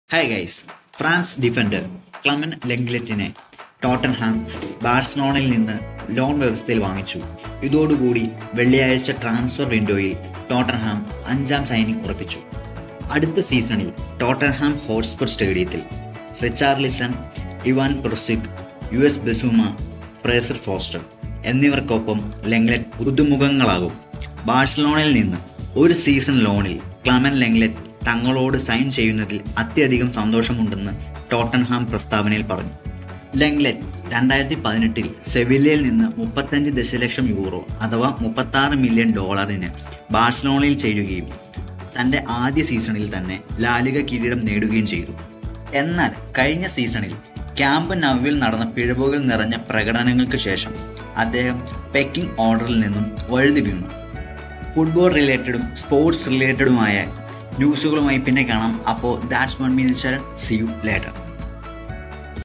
hi guys France defender Clement ലെങ്ലെറ്റിനെ Tottenham ബാഴ്സലോണയിൽ നിന്ന് ലോൺ വ്യവസ്ഥയിൽ വാങ്ങിച്ചു ഇതോടുകൂടി വെള്ളിയാഴ്ച ട്രാൻസ്ഫർ വിൻഡോയിൽ ടോട്ടൻഹാം അഞ്ചാം സൈനിങ് ഉറപ്പിച്ചു അടുത്ത സീസണിൽ ടോട്ടൻഹാം ഹോട്ട്സ്പർ സ്റ്റേഡിയത്തിൽ Richarlison Ivan Perisic U S Bissouma Fraser Forster എന്നിവർക്കൊപ്പം ലെങ്ലെറ്റ് പുതുമുഖങ്ങളാകും ബാഴ്സലോണയിൽ നിന്ന് ഒരു സീസൺ ലോണിൽ ക്ലമൻ ലെങ്ലെറ്റ് തങ്ങളോട് സൈൻ ചെയ്യുന്നതിൽ അത്യധികം സന്തോഷമുണ്ടെന്ന് ടോട്ടൻഹാം പ്രസ്താവനയിൽ പറഞ്ഞു ലെങ്ലെറ്റ് രണ്ടായിരത്തി പതിനെട്ടിൽ സെവില്ലയിൽ നിന്ന് മുപ്പത്തഞ്ച് ദശലക്ഷം യൂറോ അഥവാ മുപ്പത്താറ് മില്യൺ ഡോളറിന് ബാഴ്സലോണയിൽ ചേരുകയും തൻ്റെ ആദ്യ സീസണിൽ തന്നെ ലാലിക കിരീടം നേടുകയും ചെയ്തു എന്നാൽ കഴിഞ്ഞ സീസണിൽ ക്യാമ്പ് നവ്വിൽ നടന്ന പിഴവുകൾ നിറഞ്ഞ പ്രകടനങ്ങൾക്ക് ശേഷം അദ്ദേഹം പെക്കിംഗ് ഓർഡറിൽ നിന്നും വഴുതി വീണു ഫുട്ബോൾ റിലേറ്റഡും സ്പോർട്സ് റിലേറ്റഡുമായ ന്യൂസുകളുമായി പിന്നെ കാണാം അപ്പോൾ that's one minute see you later